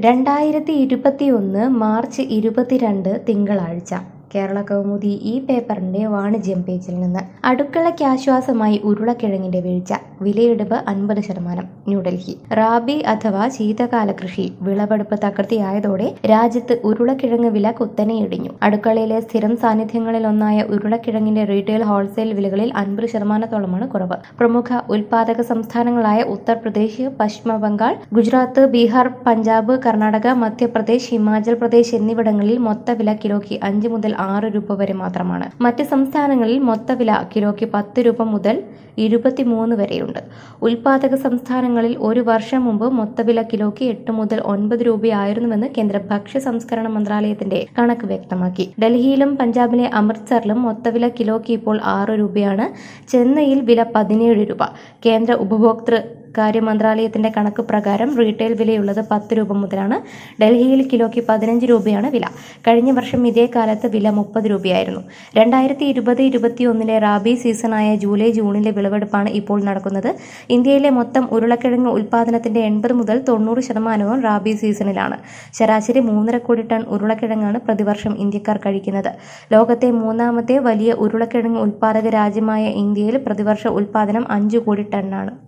രണ്ടായിരത്തി ഇരുപത്തിയൊന്ന് മാർച്ച് ഇരുപത്തിരണ്ട് തിങ്കളാഴ്ച കേരള കൗമുദി ഈ പേപ്പറിന്റെ വാണിജ്യം പേജിൽ നിന്ന് അടുക്കളയ്ക്ക് ആശ്വാസമായി ഉരുളക്കിഴങ്ങിന്റെ വീഴ്ച വിലയിടിവ് അൻപത് ശതമാനം ന്യൂഡൽഹി റാബി അഥവാ ശീതകാല കൃഷി വിളവെടുപ്പ് തകൃതിയായതോടെ രാജ്യത്ത് ഉരുളക്കിഴങ്ങ് വില കുത്തനെ ഇടിഞ്ഞു അടുക്കളയിലെ സ്ഥിരം സാന്നിധ്യങ്ങളിലൊന്നായ ഉരുളക്കിഴങ്ങിന്റെ റീറ്റെയിൽ ഹോൾസെയിൽ വിലകളിൽ അൻപത് ശതമാനത്തോളമാണ് കുറവ് പ്രമുഖ ഉൽപാദക സംസ്ഥാനങ്ങളായ ഉത്തർപ്രദേശ് പശ്ചിമ ബംഗാൾ ഗുജറാത്ത് ബീഹാർ പഞ്ചാബ് കർണാടക മധ്യപ്രദേശ് ഹിമാചൽ പ്രദേശ് എന്നിവിടങ്ങളിൽ മൊത്തവില കിലോയ്ക്ക് അഞ്ച് മുതൽ ആറ് രൂപ വരെ മാത്രമാണ് മറ്റ് സംസ്ഥാനങ്ങളിൽ മൊത്തവില കിലോയ്ക്ക് പത്ത് രൂപ മുതൽ ഇരുപത്തിമൂന്ന് വരെയുണ്ട് ഉൽപാദക സംസ്ഥാനങ്ങളിൽ ഒരു വർഷം മുമ്പ് മൊത്തവില കിലോയ്ക്ക് എട്ട് മുതൽ ഒൻപത് രൂപയായിരുന്നുവെന്ന് കേന്ദ്ര ഭക്ഷ്യ സംസ്കരണ മന്ത്രാലയത്തിന്റെ കണക്ക് വ്യക്തമാക്കി ഡൽഹിയിലും പഞ്ചാബിലെ അമൃത്സറിലും മൊത്തവില കിലോയ്ക്ക് ഇപ്പോൾ ആറ് രൂപയാണ് ചെന്നൈയിൽ വില പതിനേഴ് രൂപ കേന്ദ്ര ഉപഭോക്തൃ കാര്യ മന്ത്രാലയത്തിന്റെ കണക്ക് പ്രകാരം റീറ്റെയിൽ വിലയുള്ളത് പത്ത് രൂപ മുതലാണ് ഡൽഹിയിൽ കിലോയ്ക്ക് പതിനഞ്ച് രൂപയാണ് വില കഴിഞ്ഞ വർഷം ഇതേ കാലത്ത് വില മുപ്പത് രൂപയായിരുന്നു രണ്ടായിരത്തി ഇരുപത് ഇരുപത്തിയൊന്നിലെ റാബി സീസണായ ജൂലൈ ജൂണിലെ വിളവെടുപ്പാണ് ഇപ്പോൾ നടക്കുന്നത് ഇന്ത്യയിലെ മൊത്തം ഉരുളക്കിഴങ്ങ് ഉൽപാദനത്തിന്റെ എൺപത് മുതൽ തൊണ്ണൂറ് ശതമാനവും റാബി സീസണിലാണ് ശരാശരി മൂന്നര കോടി ടൺ ഉരുളക്കിഴങ്ങാണ് പ്രതിവർഷം ഇന്ത്യക്കാർ കഴിക്കുന്നത് ലോകത്തെ മൂന്നാമത്തെ വലിയ ഉരുളക്കിഴങ്ങ് ഉൽപാദക രാജ്യമായ ഇന്ത്യയിൽ പ്രതിവർഷ ഉൽപാദനം അഞ്ചു കോടി ടണ്ണാണ്